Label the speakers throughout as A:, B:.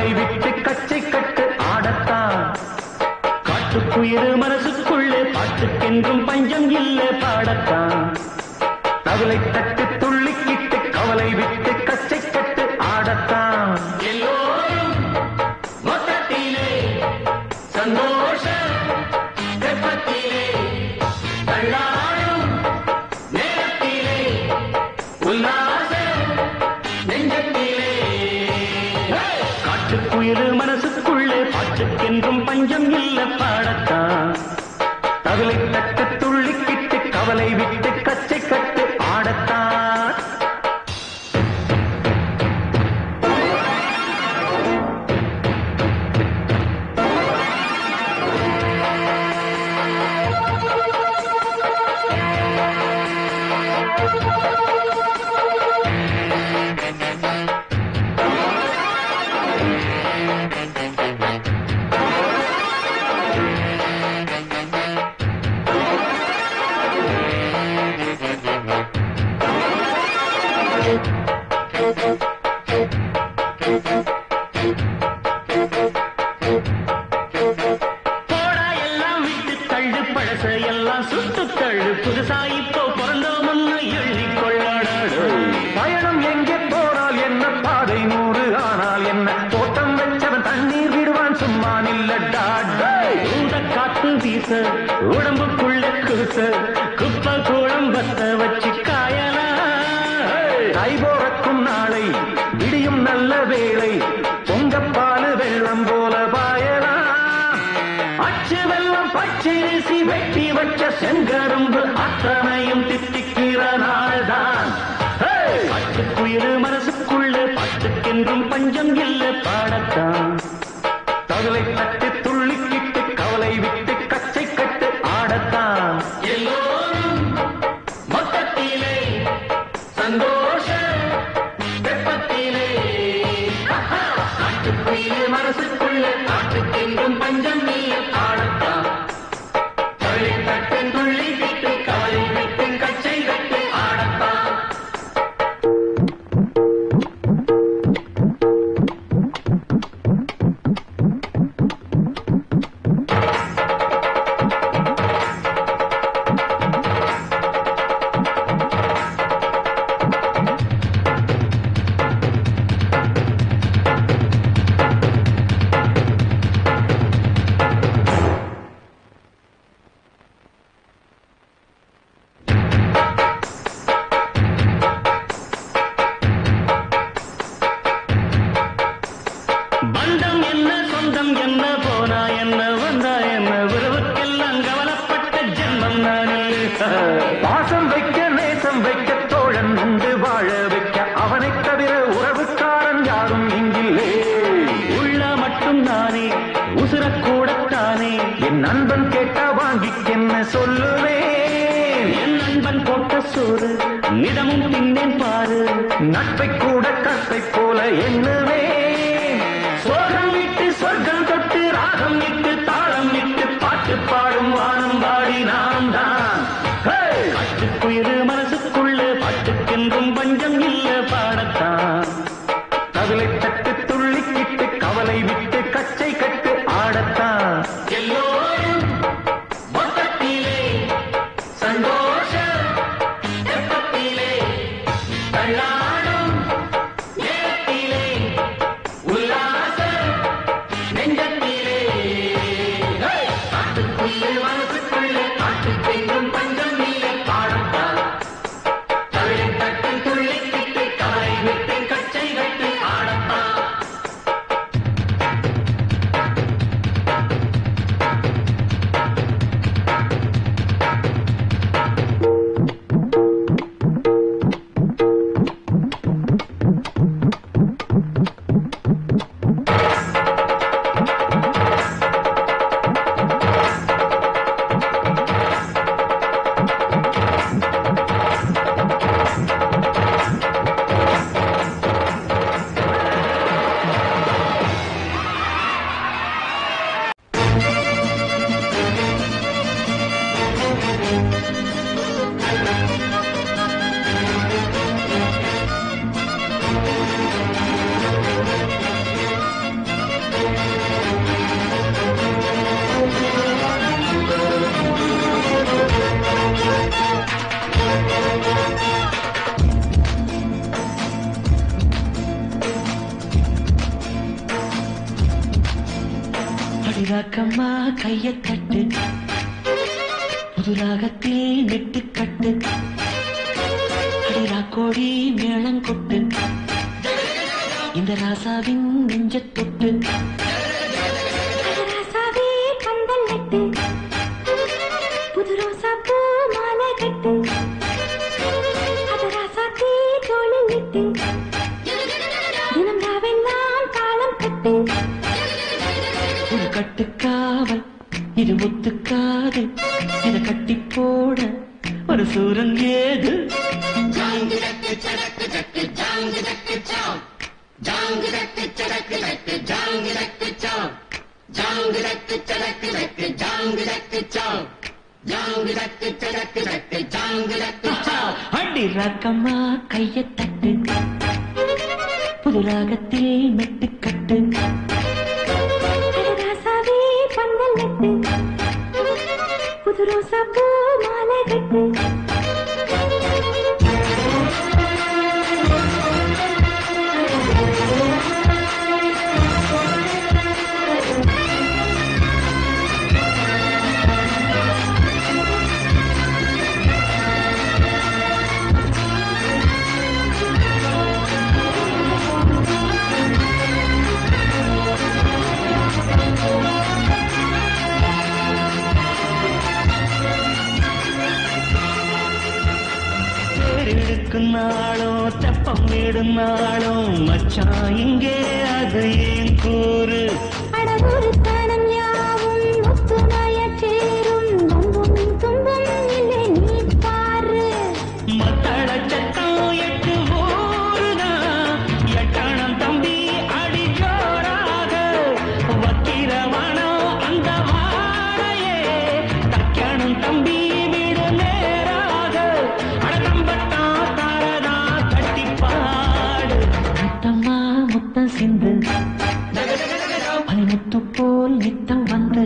A: கவலை விட்டு கச்சை கட்டு ஆடத்தான் காட்டுக்குயிரு மனசுக்குள்ளே பாட்டுக்கென்றும் பஞ்சம் இல்லை பாடத்தான் தவளை தட்டு துள்ளிக்கிட்டு கவலை விட்டு கச்சை கட்டு ஆடத்தான் எல்லோரும் மொத்தத்திலே சந்தோஷ வெப்பத்திலே தள்ளாடும் நேரத்திலே உல்லாச நெஞ்சத்திலே காட்டுக்குயிரு மனசுக்குள்ளே பாட்டுக்கென்றும் பஞ்சம் இல்ல பாடத்தான் தவிலை தட்டு துள்ளிக்கிட்டு கவலை விட்டு கச்சை கட்டு ஆடத்தான் போடா எல்லாம் விட்டு தள்ளு பழச எல்லாம் சுட்டு தள்ளு புதுசா இப்போ பிறந்தோம்னு எண்ணி கொள்ளாடாடு பயணம் எங்கே போனால் என்ன பாதை நூறு ஆனால் என்ன தோட்டம் வச்சவன் தண்ணீர் விடுவான் சும்மா நில்லடா ஊத காத்து வீச உடம்புக்குள்ள கூச குப்பை கூடம் பத்த வச்சு காயலாம் கை போறக்கும் நாளை விடியும் நல்ல வேளை பொங்கப்பாலு வெள்ளம் போல பாயலாம் அச்சு வெள்ளம் பச்சரிசி வெட்டி வச்ச செங்கரும்பு அத்தனையும் தித்திக்கிற நாள்தான் பட்டுக்குயிரு மனசுக்குள்ள பட்டுக்கென்றும் பஞ்சம் இல்லை பாடத்தான் தகுலை தட்டு துள்ளிக்கிட்டு கவலை விட்டு கச்சை கட்டு ஆடத்தான் எல்லோரும் மொத்தத்திலே சந்தோஷ வெப்பத்திலே காட்டுக்குயிலே மனசுக்குள்ள காட்டுக்கெங்கும் பஞ்சம் நீல பாடத்தான் தவிரை தட்டு துள்ளி விட்டு கவலை விட்டு கச்சை கட்டு ஆடத்தான் பந்தம் என்ன சொந்தம் என்ன போனா என்ன வந்தா என்ன உறவுக்கெல்லாம் கவலைப்பட்ட ஜென்மம் நானே பாசம் வைக்க நேசம் வைக்க தோழன் உண்டு வாழ வைக்க அவனை தவிர உறவுக்காரன் யாரும் இங்கில்லே உள்ள மட்டும் நானே உசுரக்கூடத்தானே என் நண்பன் கேட்டா வாங்கிக்கென்ன சொல்லுவேன் என் நண்பன் போட்ட சோறு நிதமும் தின்னேன் பாரு நட்பை கூட கற்பை போல எண்ணுவேன் சோகம் விட்டு சொர்க்கம் தொட்டு ராகம் விட்டு தாளம் விட்டு பாட்டு பாடும் வானம் பாடி நாம் தான் காட்டுக்குயிரு மனசுக்குள்ள பாட்டுக்கென்றும் பஞ்சம் இல்ல பாடத்தான் கவிலை தட்டு துள்ளிக்கிட்டு கவலை விட்டு கச்சை கட்டு ஆடத்தான் எல்லோரும் மொத்தத்திலே சந்தோஷ வெப்பத்திலே தள்ளாடும் நேரத்திலே
B: அடிராக்கம்மா கைய தட்டு புதுராகத்தில் நெட்டு கட்டு அடிராக்கோடி மேளம் கொட்டு இந்த ராசாவின் நெஞ்ச தொட்டு
C: ராசாவே பந்தல் நட்டு புது ரோசா பூ மாலை கட்டு அது ராசாத்தி தோழி விட்டு தினம் ராவெல்லாம் தாளம் கட்டு
B: ஒரு கட்டுக்காவல் இது ஒத்துக்காது இத கட்டி போட ஒரு சூரன் ஏது அடி ராக்கம்மா கைய தட்டு புது ராகத்தில் மெட்டு கட்டு
C: அது ராசாவே பந்தல் நட்டு புது ரோசா பூ மாலை கட்டு
B: தேரெடுக்கும் நாளும் தெப்பம் விடும் நாளும் மச்சான் இங்கே அது ஏன் கூறு
C: அடவொரு தனம் யாவும் ஒத்துமைய சேரும் நம்பும் துன்பம் இல்லை நீ பாரு
B: மத்தள சத்தம் எட்டு ஊருதான் எட்டணம் தம்பி அடி ஜோராக வக்கிரவானம் அந்த வாழையே தக்கணும் தம்பி வீடு நேராக அடகம்பட்டா தாரதா கட்டி பாடு முத்தம்மா முத்தம் சிந்து பனிமுத்து போல் நித்தம் வந்து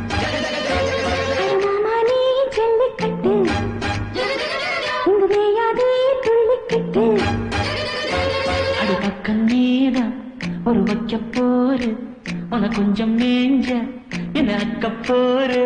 C: மாமா நீ ஜல்லிக்கட்டு இங்கு வேயாதே துள்ளிக்கிட்டு
B: அடி பக்கம் நீதான் ஒரு வைக்க போரு உன கொஞ்சம் மேஞ்ச என்ன அக்க போரு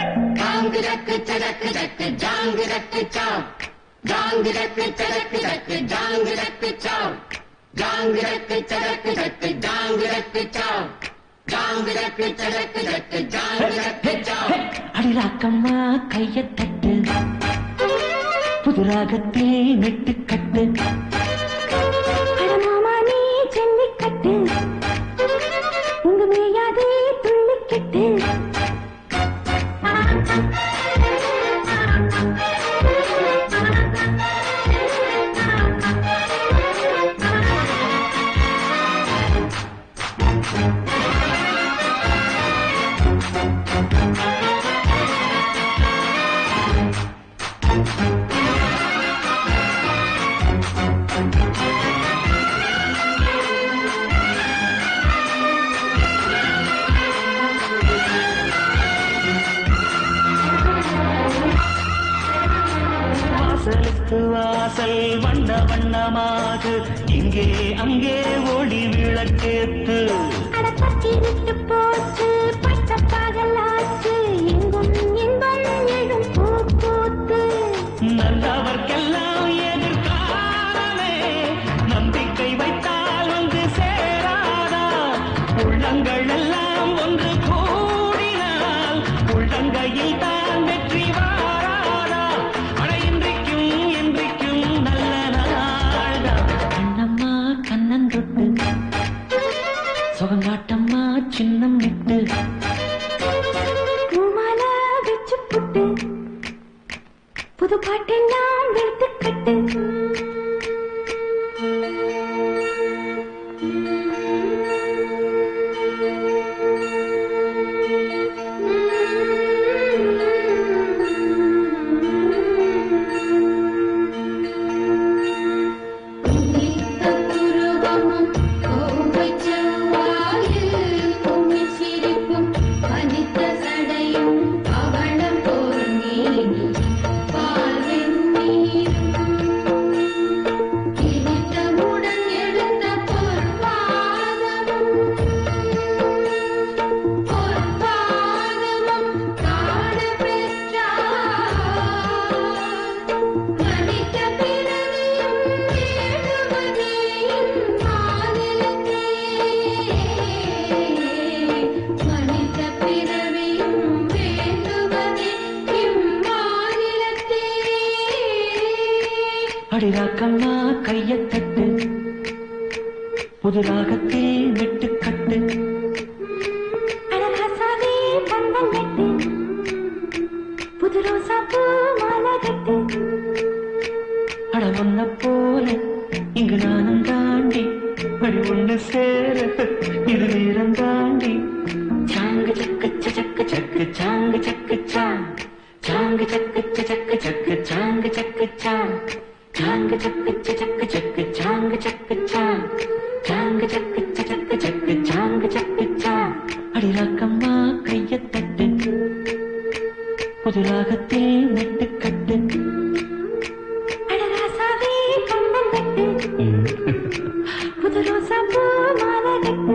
B: அடி ராக்கம்மா கைய தட்டு புது ராகத்தில் நெட்டு கட்டு
C: அட மாமா நீ ஜல்லிக்கட்டு இங்கு வேயாதே துள்ளிக்கிட்டு
B: வாசலுக்கு வாசல் வண்ண வண்ணமாக இங்கே அங்கே ஒளி விளக்கேத்து
C: அட பத்தி விட்டு போச்சு பட்ட பகலாச்சு எங்கும் இன்பம் எழும் பூ பூத்து
B: நல்லவர்க்கெல்லாம் எதிர்காலமே நம்பிக்கை வைத்தால் வந்து சேராதா உள்ளங்கள் எல்லாம் ஒன்று கூடினால் உள்ளங்கையில் தான் வெற்றி வாராதா அட இன்றைக்கும் என்றைக்கும் நல்ல நாள்தான் கண்ணம்மா கண்ணன் தொட்டு சுகங்காட்டம்மா சின்னம் விட்டு
C: பூமால வச்சு புட்டு புது பாட்டெல்லாம் வெளுத்துக்கட்டு
D: புருவமும் கோவைச் செவ்வாயில் கும்மிச் சிரிப்பும் பனித்த சடையும் பவளம் போல் மேனி பால் வெந்நீரும்
B: தாண்டி சாங்கு சக்கு சக்கு சக்கு சாங்கு சக்கு சா சாங்கு சக்கு சக்கு சக்கு சாங்கு சக்கு சா சாங்கு சக்கு சக்கு சக்கு சாங்கு சக்கு சா சாங்கு சக்கு சக்கு சக்கு சாங்கு சக்கு சா அடி ராக்கம்மா கைய தட்டு புது ராகத்தில் நெட்டு கட்டு
C: அடராசாவே கம்பம் கட்டு புது ரோசா பூ மாலை கட்டு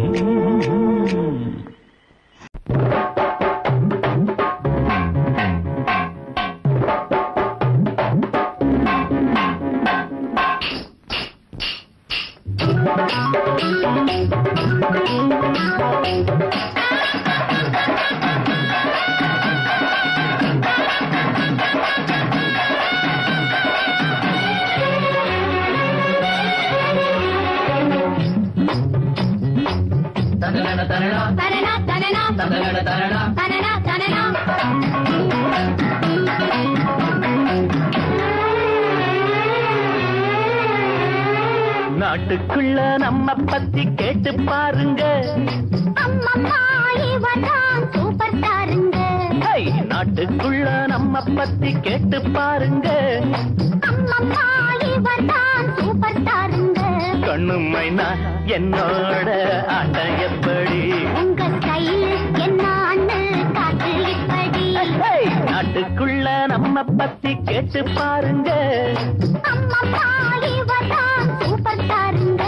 A: தனன தனனா
D: தனனா தனனா
A: தனன தனனா
D: தனனா தனனா
B: நாட்டுக்குள்ள நம்ம பத்தி கேட்டு பாருங்க
D: அம்மம்மா இவதான் சூப்பர் ஸ்டாருங்க
B: ஹை, நாட்டுக்குள்ள நம்ம பத்தி கேட்டு பாருங்க
D: அம்மம்மா இவதான் சூப்பர் ஸ்டாருங்க
B: கண்ணுமைனா என்னோட ஆட்டம் எப்படி
D: உங்க ஸ்டைல் என்னான்னு காட்டு இப்படி
B: ஹை, நாட்டுக்குள்ள நம்ம பத்தி கேட்டு பாருங்க
D: அம்மம்மா இவதான் சூப்பர் ஸ்டாருங்க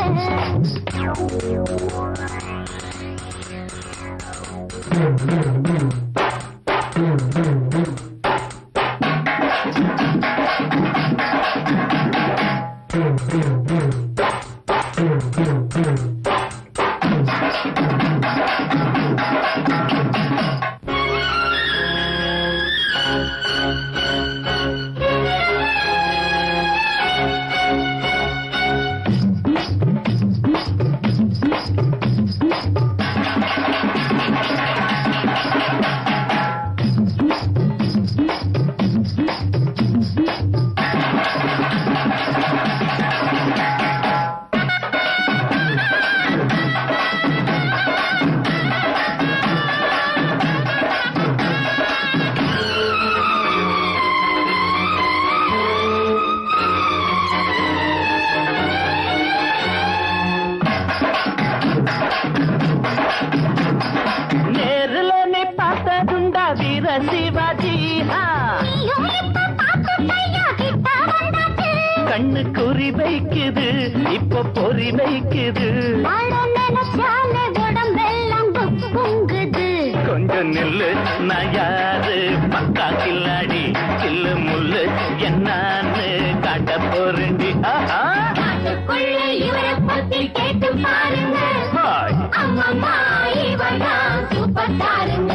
B: நேருல நீ பார்த்ததுண்டா வீர சிவாஜி ஆ.
D: நீயும் இப்ப பாத்து பையா கிட்ட வந்தாச்சு
B: கண்ணு குறி வைக்குது இப்ப பொறி வைக்குது
D: அட நினைச்சாலே உடம்பெல்லாம் குங்குது
B: கொஞ்சம் நில்லு நான் யாரு பக்கா கில்லாடி கில்லு முள்ளு என்னான்னு காட்ட போறேன்டி ஆஹா.
D: காட்டுக்குள்ள இவரை பத்தி கேட்டு பாருங்க
B: ஹாய்.
D: அம்மம்மா இவர்தான் சூப்பர் ஸ்டாருங்க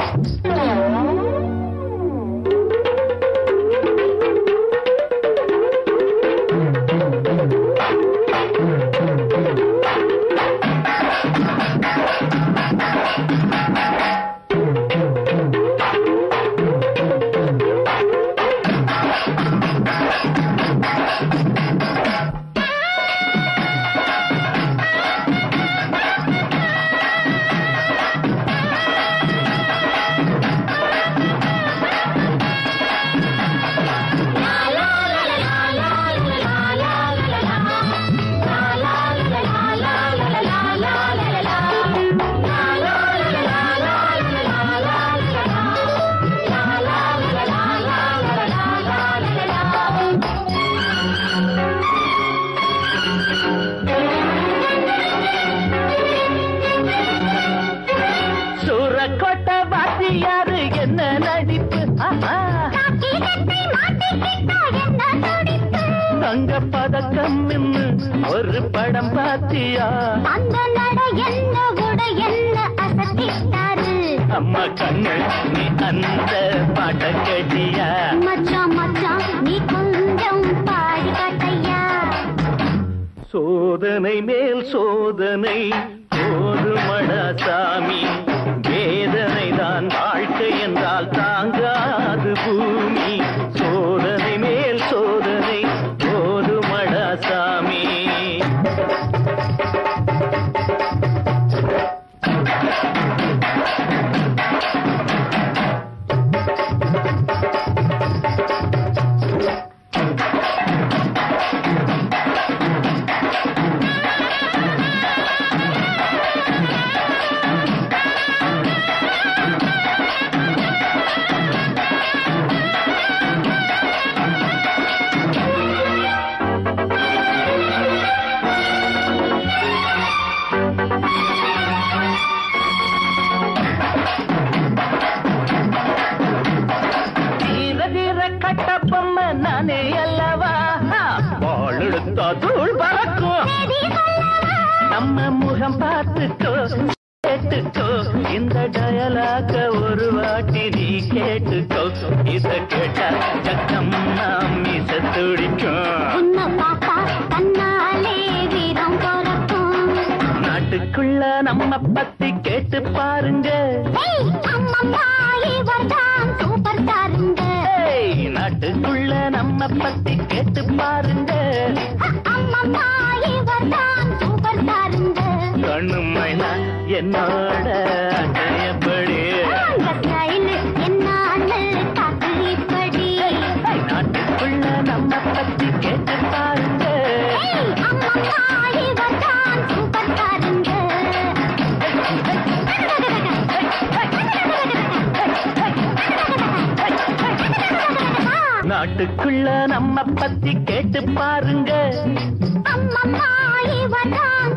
B: சூரக்கோட்டை வாத்தியாரு என்ன நடிப்பு ஆஹா. தங்க பதக்கம் நின்னு ஒரு படம் பாத்தியா
D: அந்த நட என்ன உட என்ன அசத்திட்டாரு
B: அம்மா கண்ணு நீ அந்த பாட்ட கேட்டியா
D: மச்சான் மச்சான் நீ கொஞ்சம் பாடி காட்டையா
B: சோதனை மேல் சோதனை போதுமடா சாமி வேதனை தான் வாழ்க்கை என்றால் தாங்காது பூமி சோதனை மேல் சோதனை போதுமடா சாமி கேட்டுக்கோ இந்த டயலாக ஒரு வாட்டி நீ கேட்டுக்கோ இத கேட்டா சக்கம் மீச துடிக்கும்
D: உன்னை பார்த்தா கண்ணாலே வீரம் பிறக்கும்
B: நாட்டுக்குள்ள நம்ம பத்தி கேட்டு பாருங்க
D: ஏய், அம்மம்மா, இவர்தான் சூப்பர் ஸ்டாருங்க.
B: ஏய், நாட்டுக்குள்ள நம்ம பத்தி கேட்டு பாருங்க
D: அம்மம்மா, இவர்தான் சூப்பர் ஸ்டாருங்க.
B: கண்ணுமைனா என்னோட அட்டையப்படி
D: அந்த ஸ்டைல் என்னான்னு காட்டு இப்படி.
B: நாட்டுக்குள்ள நம்ம பத்தி கேட்டு பாருங்க
D: ஏய், அம்மம்மா, இவர்தான் சூப்பர் ஸ்டாருங்க.
B: நாட்டுக்குள்ள நம்ம பத்தி கேட்டு பாருங்க
D: அம்மம்மா, இவர்தான்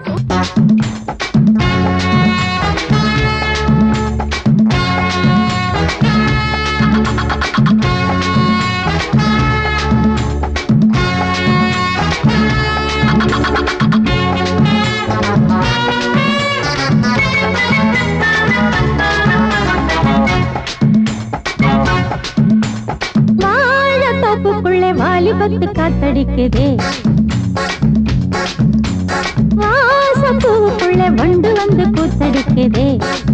C: வாழத்தோப்புக்குள்ளே வாலிபத்து காத்தடிக்குதே வாசப்பூவுக்குள்ளே வண்டு வந்து கூத்தடிக்குதே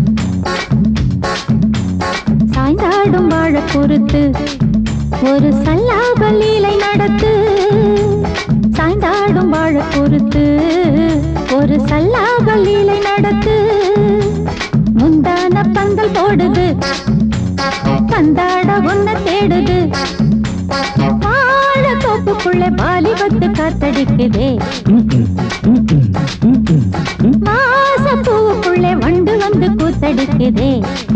C: சாய்ந்தாடும் வாழ பொறுத்து ஒரு சல்லாப லீலை நடத்து சாய்ந்தாடும் வாழ பொறுத்து ஒரு சல்லாப லீலை நடத்து முந்தான பந்தல் போடுது பந்தாட ஒன்ன தேடுது வாழ தோப்புக்குள்ளே வாலிபத்து காத்தடிக்குதே வாசப்பூவுக்குள்ளே வண்டு வந்து கூத்தடிக்குதே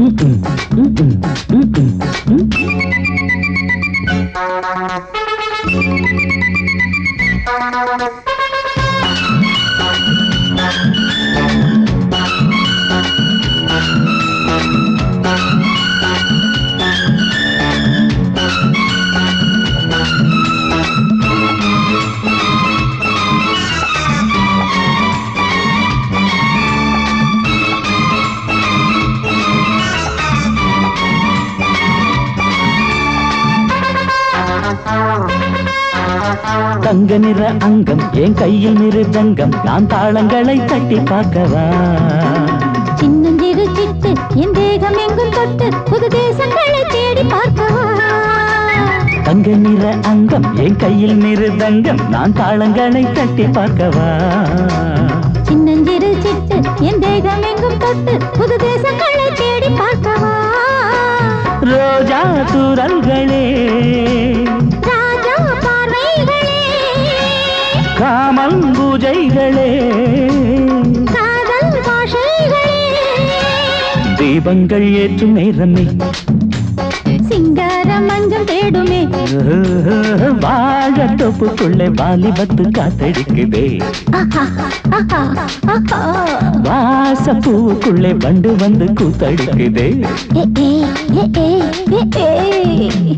B: தங்க நிற அங்கம் என் கையில் மிருதங்கம் நான் தாளங்களை தட்டி பார்க்கவா
C: சின்னஞ்சிறு சிட்டு என் தேகம் எங்கும் தொட்டு புது தேசங்களை தேடி பார்க்கவா
B: தங்க நிற அங்கம் என் கையில் மிருதங்கம் நான் தாளங்களை தட்டி பார்க்கவா
C: சின்னஞ்சிறு சிட்டு என் தேகம் எங்கும் தொட்டு புது தேசங்களை தேடி பார்க்கவா
B: ரோஜா தூரல்களே
C: ராஜா பார்வைகளே
B: காமல் பூஜைகளே
C: காதல் பாஷைகளே
B: தீபங்கள் ஏற்றும் நேரமே
C: சிங்கார மஞ்சள் தேடுமே
B: வாழ தொப்புக்குள்ளே வாலிபத்து காத்தடிக்குதே
C: ஆஹா, ஆஹா, ஆஹா.
B: வாசப்பூவுக்குள்ளே வண்டு வந்து கூத்தடிக்குதே
C: ஏ, ஏ, ஏ, ஏ, ஏ, ஏ.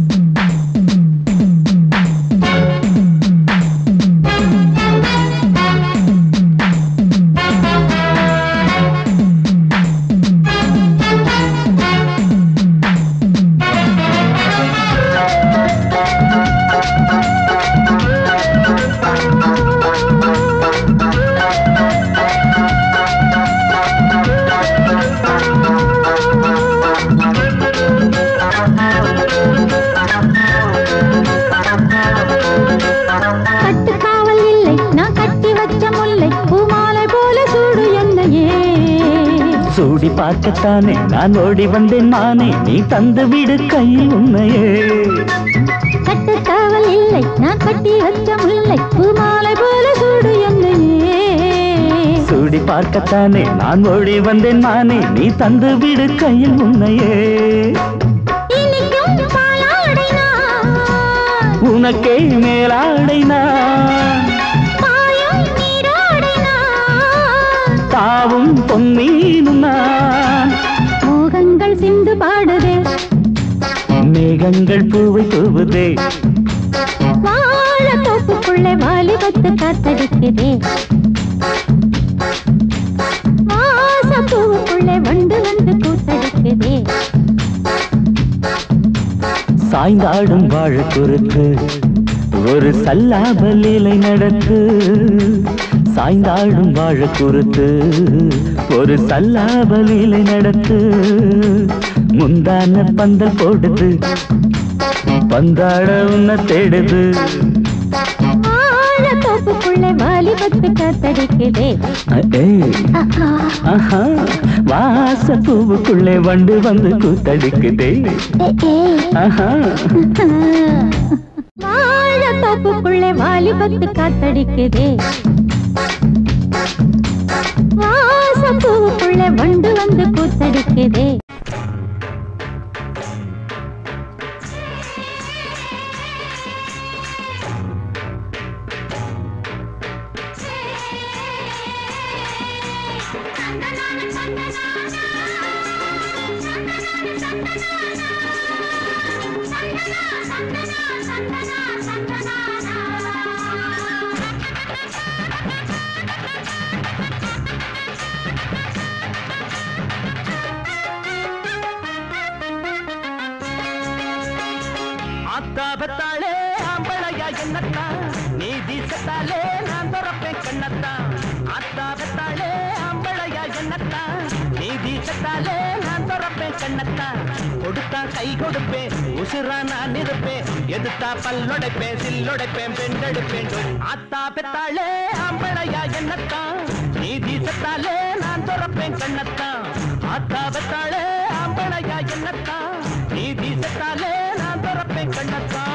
C: கட்டுக்காவல் இல்லை நான் கட்டி வச்ச முல்லை பூமாலை போல சூடு என்னையே
B: சூடி பார்க்கத்தானே நான் ஓடி வந்தேன் நானே நீ தந்து விடு கையில் உண்மையே
C: கட்டுக்காவல் இல்லை நான் கட்டி வச்ச முல்லை பூமாலை போல சூடு என்னையே
B: சூடி பார்க்கத்தானே நான் ஓடி வந்தேன் நானே நீ தந்து விடு கையில் உண்மையே
C: இனிக்கும் பாலாடை நான்
B: உனக்கே மேலாடை நான்
C: பாயும் நீரோடை நான்
B: தாவும் பொன்னீனும் நான்
C: மோகங்கள் சிந்து பாடுதே
B: மேகங்கள் பூவை தூவுதே
C: வாழ தோப்புக்குள்ளே வாலிபத்து காத்தடிக்குதே வாச வாசப்பூவுக்குள்ளே வண்டு வந்து கூத்தடிக்குதே
B: சாய்ந்தாடும் வாழ குறுக்கு ஒரு சல்லாப லீலை நடக்கு சாய்ந்தாடும் வாழ குறுக்கு ஒரு சல்லாப லீலை நடக்கு முந்தான பந்தல் போடுது பந்தாட உன்னை தேடுது
C: ஆழத்தோப்புக்குள்ளே வாலிபத்து காத்தடிக்குதே
B: ஏய் ஆஹா வாச பூவுக்குள்ளே வண்டு வந்து கூத்தடிக்குதே ஆஹா
C: வாழத்தோப்புக்குள்ளே வாலிபத்து காத்தடிக்குதே வாசப்பூவுக்குள்ளே வண்டு வந்து கூத்தடிக்குதே
B: ஆத்தாபத்தாளே ஆம்பளையா என்னத்தான் நீதி சத்தாலே நான் துறப்பேன் கண்ணத்தான் ஆத்தாபத்தாளே ஆம்பளையா என்னத்தான் நீதி சத்தாலே நான் துறப்பேன் கண்ணத்தான் கொடுத்தா கை கொடுப்பேன் உசுரா நான் இருப்பேன் எதுத்தா பல்லொடைப்பேன் சில்லொடைப்பேன் பெண்டெடுப்பேன் ஆத்தா பெத்தாளே ஆம்பளையா என்னத்தான் நீதி சத்தாலே நான் துறப்பேன் கண்ணத்தான் ஆத்தா பெத்தாளே ஆம்பளையா என்னத்தான் நீதி சத்தாலே நான் துறப்பேன் கண்ணத்தான்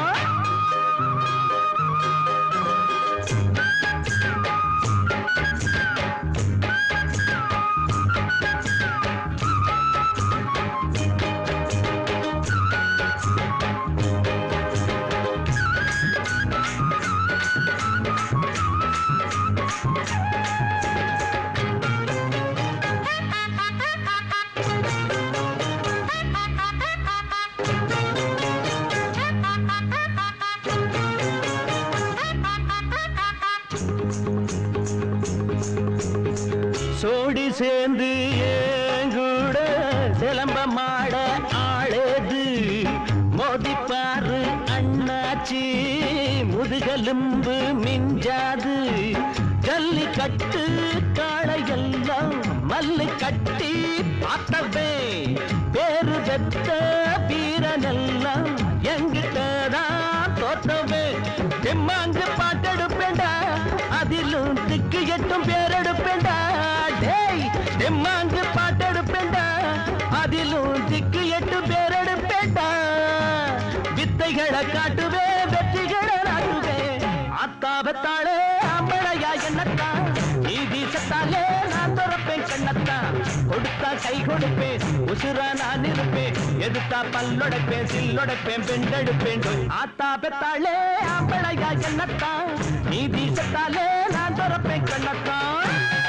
B: சோடி சேர்ந்து ஏங்கூட சிலம்ப மாட ஆளேது மோதிப்பாரு அண்ணாச்சி முதுகெலும்பு மிஞ்சாது ஜல்லிக்கட்டு காளையெல்லாம் மல்லு கட்டி பார்த்தவே பேரு பெத்த வீரனெல்லாம் எங்கிட்டதான் தோத்தவே தெம்மாங்கு பாட்டெடுப்பேண்டா அதிலும் திக்கு எட்டும் பேரெடுப்பேண்டா டேய் தெம்மாங்கு பாட்டெடுப்பேண்டா அதிலும் திக்கு எட்டு பேரெடுப்பேண்டா வித்தைகளை காட்டுவே வெற்றிகளை நாட்டுவே அத்தாபத்தாளே அம்பளையா என்னத்தான் நீதி சத்தாலே நான் துறப்பேன் கண்ணத்தான் கொடுத்தா கை கொடுப்பேன் உசுரா நான் இருப்பேன் எதுத்தா பல்லொடைப்பேன் சில்லொடைப்பேன் பெண்டெடுப்பேன் ஆத்தா பெத்தாளே அம்பளையா என்னத்தான் நீதி சத்தாலே நான் துறப்பேன் கண்ணத்தான்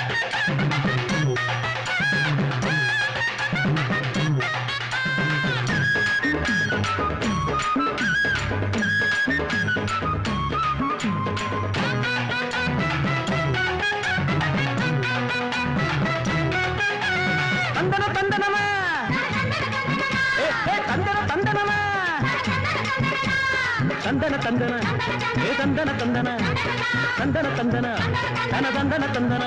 B: தந்தன தந்தனமா ஏ, ஏ, தந்தன தந்தனமா தந்தன தந்தன ஏ தந்தன தந்தன தந்தன தந்தன தன தந்தன தந்தன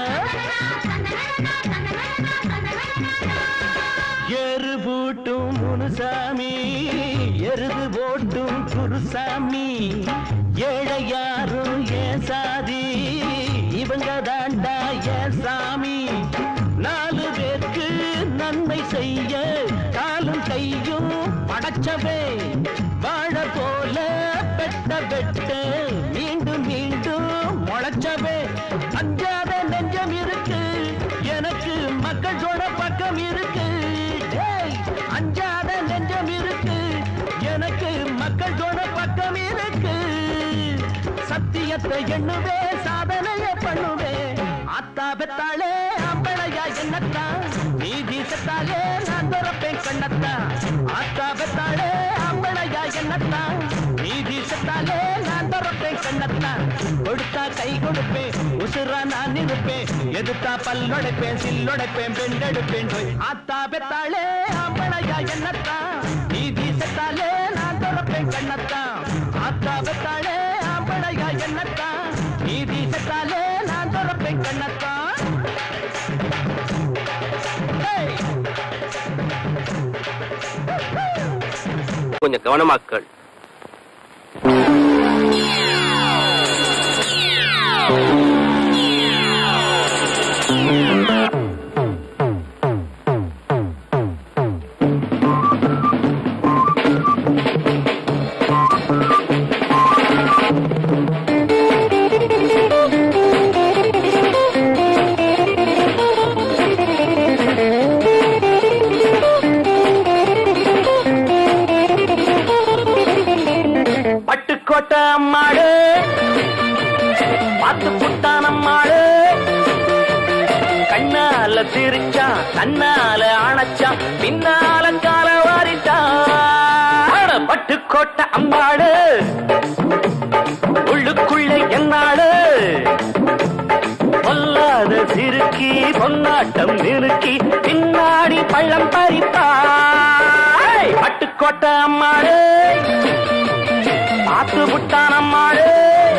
B: எரு பூட்டும் முனுசாமி எருது போட்டும் குருசாமி ஏழை யாரும் ஏன் சாதி இவங்க தாண்டா ஏன் சாமி நாலு பேருக்கு நன்மை செய்ய காலும் கையும் படைச்சவே வாழ போல பெட்ட பெட்ட மீண்டும் மீண்டும் முளைச்சவே அஞ்சாத நெஞ்சம் இருக்கு எனக்கு மக்கள் சொட பக்கம் இருக்கு டேய், அஞ்சாத நெஞ்சம் இருக்கு எனக்கு மக்கள் சொட பக்கம் இருக்கு சத்தியத்தை எண்ணுவே சாதனைய பண்ணுவே அத்தா பெத்தாளே அம்பளையா என்னத்தான் நீதி செத்தாலே நான் துறப்பேன் கண்ணத்தான் அத்தா பெத்தாளே அம்பளையா என்னத்தான் நீதி செத்தாலே நான் துறப்பேன்
E: கண்ணத்தான் கொடுத்தா கை கொடுப்பேன் உசுரா நான் இருப்பேன் எதுத்தா பல்லொடைப்பேன் சில்லொடைப்பேன் பெண்டெடுப்பேன் போய் ஆத்தா பெத்தாளே ஆம்பளையா என்னத்தான் நீ வீசத்தாலே நான் துறப்பேன் கண்ணத்தான் ஆத்தா பெத்தாளே ஆம்பளையா என்னத்தான் நீ வீசத்தாலே நான் துறப்பேன் கண்ணத்தான் Hey!
F: கொஞ்சம் கவனமாக்கள்
E: பட்டுக்கோட்டை அம்மாடு பார்த்து புட்டான் அம்மாடு கண்ணால சிரிச்சா கண்ணால அணைச்சா பின்னால கால வாரிட்டான் பட்டுக்கோட்டை அம்மாடு உள்ளுக்குள்ள என்னாடு பொல்லாத சிறுக்கி பொன்னாட்டம் நிறுக்கி பின்னாடி பள்ளம் பறிப்பா பட்டுக்கோட்டை அம்மாடு பார்த்து விட்டான் அம்மாடு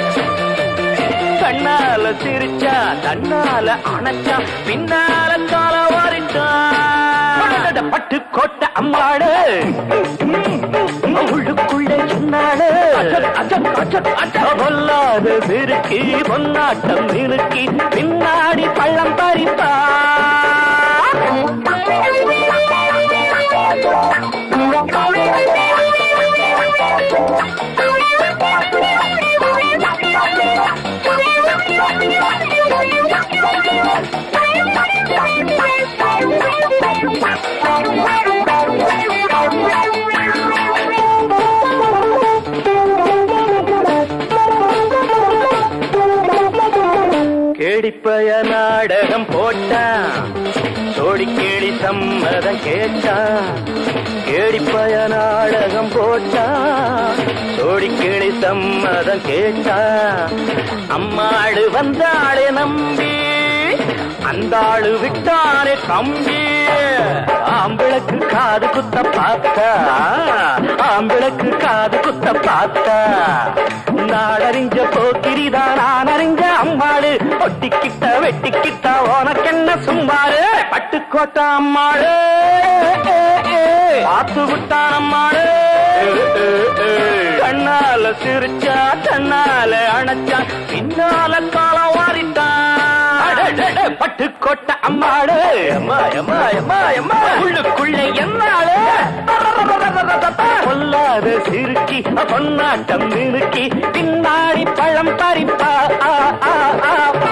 E: கண்ணால சிரிச்சா தன்னால அணைச்சா பின்னால கால வாரிட்டான் பட்டு கோட்டை அம்மாடு உள்ளுக்குள்ள சொன்னாடு பொல்லாத சிறுக்கி பொன்னாட்டம் நிறுக்கி பின்னாடி பள்ளம் பறிப்பா கேடிப்பய நாடகம் போட்டான் சோடிக்கேடி சம்மதம் கேட்டான் கேடிப்பய நாடகம் போட்டான் சோடிக்கேடி சம்மதம் கேட்டான் அம்மாடு வந்தாளே நம்பி அந்த ஆளு விட்டானே தம்பி ஆம்பிளக்கு காது குத்த பார்த்தா ஆம்பிளக்கு காது குத்த பார்த்தா நாடறிஞ்ச போக்கிரிதா நான் அறிஞ்ச அம்மாடு ஒட்டிக்கிட்ட வெட்டிக்கிட்ட உனக்கென்ன சும்மாரு பட்டுக்கோட்டை அம்மாடு பார்த்து விட்டான் அம்மாடு கண்ணால சிரிச்சா கண்ணால அணைச்சா பின்னால காலம் வாரிட்டான் பட்டுக்கோட்டை அம்மாடு அம்மா அம்மா அம்மா அம்மா உள்ளுக்குள்ள என்னாடு பொல்லாத சிறுக்கி பொன்னாட்டம் நிறுக்கி பின்னாடி பழம் பறிப்பா ஆ, ஆ, ஆ.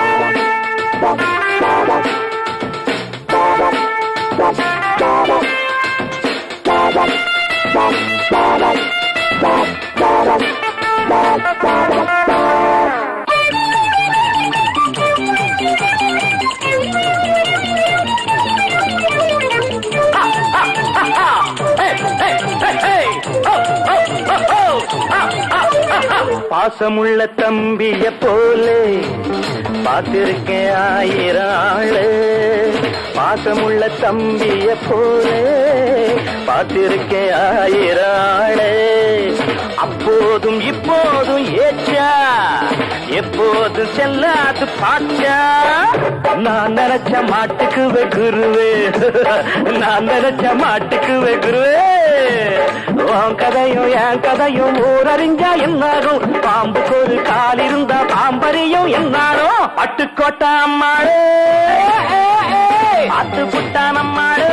E: பாசமுள்ள தம்பிய போலே பார்த்திருக்கேன் ஆயிரம் ஆளு பாசமுள்ள தம்பிய போலே பார்த்திருக்கேன் ஆயிரம் ஆளு அப்போதும் இப்போதும் ஏச்சா எப்போதும் செல்லாது பாச்சா நான் நினைச்ச மாட்டுக்கு குருவே நான் நினைச்ச மாட்டுக்கு குருவே உன் கதையும் என் கதையும் ஊரறிஞ்சா என்னாகும் பாம்புக்கு ஒரு கால் இருந்தா பாம்பறியும் என்னாலும் பட்டுக்கோட்டை அம்மாடு பார்த்து புட்டான் அம்மாடு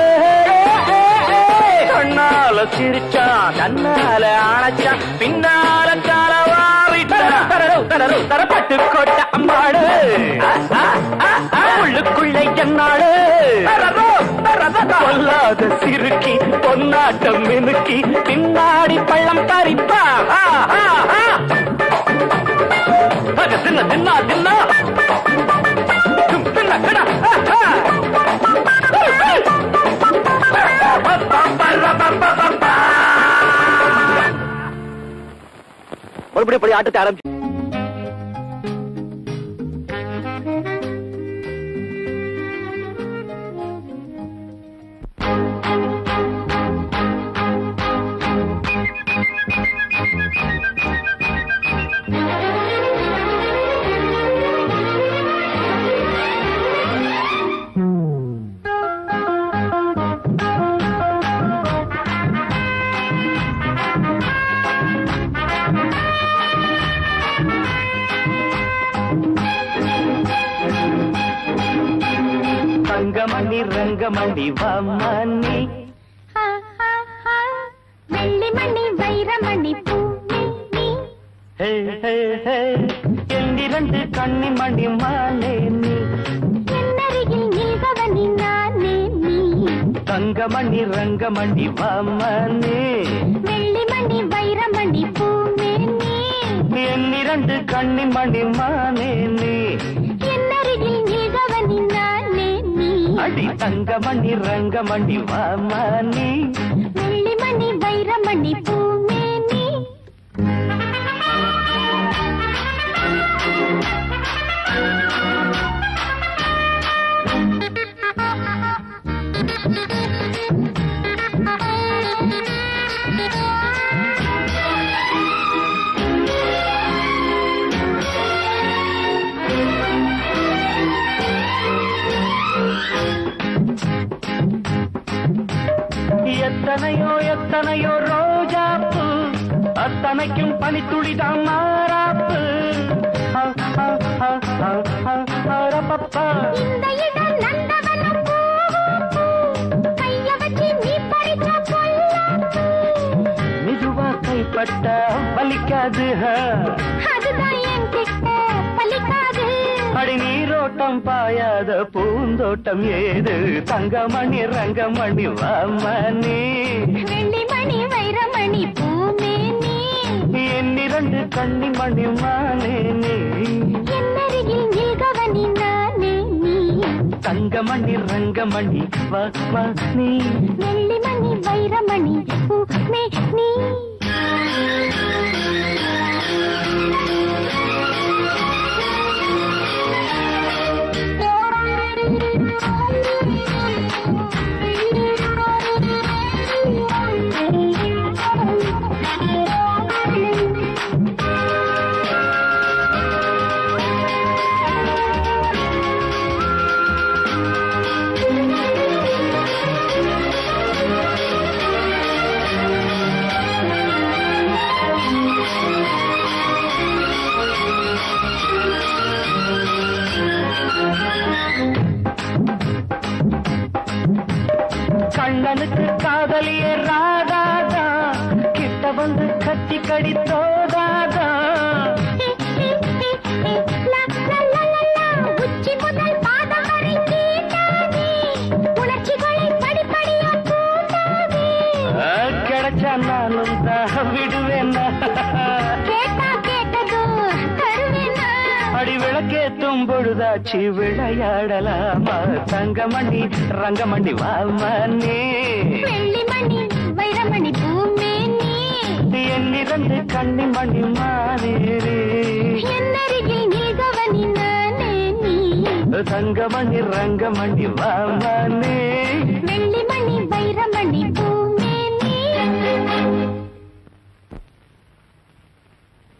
E: கண்ணால சிரிச்சான் கண்ணால அணைச்சான் பின்னால கால தர பட்டுக்கோட்டை அம்மாடு உள்ளுக்குள்ள என்னாடு பொல்லாத சிறுக்கி பொன்னாட்டம் மினுக்கி பின்னாடி பள்ளம் பறிப்பா ஆ, ஆ, ஆ. அது தின்ன தின்னா தின்னா தும் தின்ன கிடா ஆ, ஆ. மறுபடியும் படி ஆட்டத்தை ஆரம்பிச்சு தங்கமணி ரங்கமணி வாமானி
D: ஆ, ஆ, ஆ. வெள்ளி மணி வைரமணி பூமி நீ
E: ஹே ஹே ஹே எந்திரண்டு கண்ணிமணி மானே நீ
D: என்னருகில் நில்பவனி நானே நீ
E: தங்கமணி ரங்கமணி வாமானி
D: வெள்ளி மணி வைரமணி பூமி நீ
E: என்னிரண்டு கண்ணிமணி மானே நீ
D: என்னருகில் நில்பவனி நானே நீ
E: அடி தங்கமணி ரங்கமணி வாமானி
D: வெள்ளி மணி வைரமணி பூமி நீ
E: எத்தனையோ எத்தனையோ ரோஜாப்பு அத்தனைக்கும் பனித்துளிதான் மாறாப்பு ஆ, ஆ, ஆ, ஆ, ஆ, அரப்பப்பா.
D: இந்த இடம் நந்தவனம் பூவும் பூ. கைய வச்சு நீ பறிச்ச பொல்லாப்பு.
E: மெதுவா கைப்பட்ட வலிக்காது ஹ.
D: அதுதான் என்கிட்ட பலிக்காது.
E: அடி நீரோட்டம் பாயாத பூந்தோட்டம் ஏது தங்கமணி ரங்கமணி வாமணி
D: வெள்ளி மணி வைரமணி பூமேனி.
E: என்னிரண்டு கண்ணிமணி மானே நீ
D: என்னருகில் நில்கவனி நானே நீ.
E: தங்கமணி ரங்கமணி வா வா நீ
D: வெள்ளி மணி வைரமணி பூமே நீ
E: கண்ணனுக்கு காதலிய ராதாதா கிட்ட வந்து கட்டி கடி தோதாதா
D: உச்சி முதல் பாதம் வரை கீட்டாதே உணர்ச்சிகளை படிப்படியா கூட்டாதே
E: ஆ, கிடைச்சா நானும் தான் விடுவேன்
D: கேட்டா கேட்டதோ தருவேனா
E: அடி விளக்கேத்தும் பொழுதாச்சு விளையாடலாமா தங்கமணி ரங்கமணி வாமனே
D: வெள்ளி மணி வைரமணி பூமேனி
E: என்னிரண்டு கண்ணிமணி மானேரே
D: என்னருகில் நீகவனி நானே நீ
E: தங்கமணி ரங்கமணி வாமனே